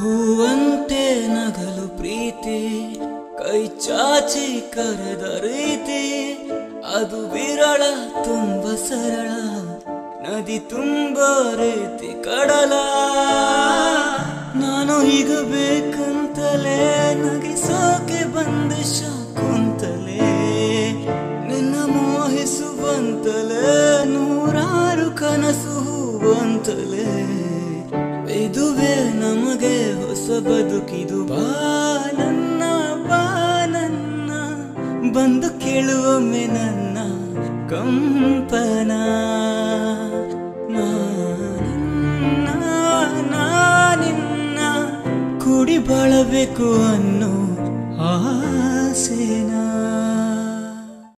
ಹೂವಂತೆ ನಗಲು ಪ್ರೀತಿ ಕೈ ಚಾಚಿ ಕರೆದ ರೀತಿ ಅದು ವಿರಳ ತುಂಬ ಸರಳ ನದಿ ತುಂಬ ರೀತಿ ಕಡಲ ನಾನು ಈಗ ಬೇಕಂತಲೇ ನಗಿಸೋಕೆ ಬಂದ ಶಾಕುಂತಲೇ ನಿನ್ನ ಮೋಹಿಸುವಂತಲೇ ನೂರಾರು ಕನಸು ಹೂವಂತಲೇ ಇದುವೇ ನಮಗೆ ಹೊಸ ಬದುಕಿದು ಬಾ ನನ್ನ ಬಾ ನನ್ನ ಬಂದು ಕೇಳುವೊಮ್ಮೆ ನನ್ನ ಕಂಪನ ನಾನಿನ್ನ ನಾನಿನ್ನ ಕೂಡಿ ಬಾಳಬೇಕು ಅನ್ನೋ ಆಸೆನಾ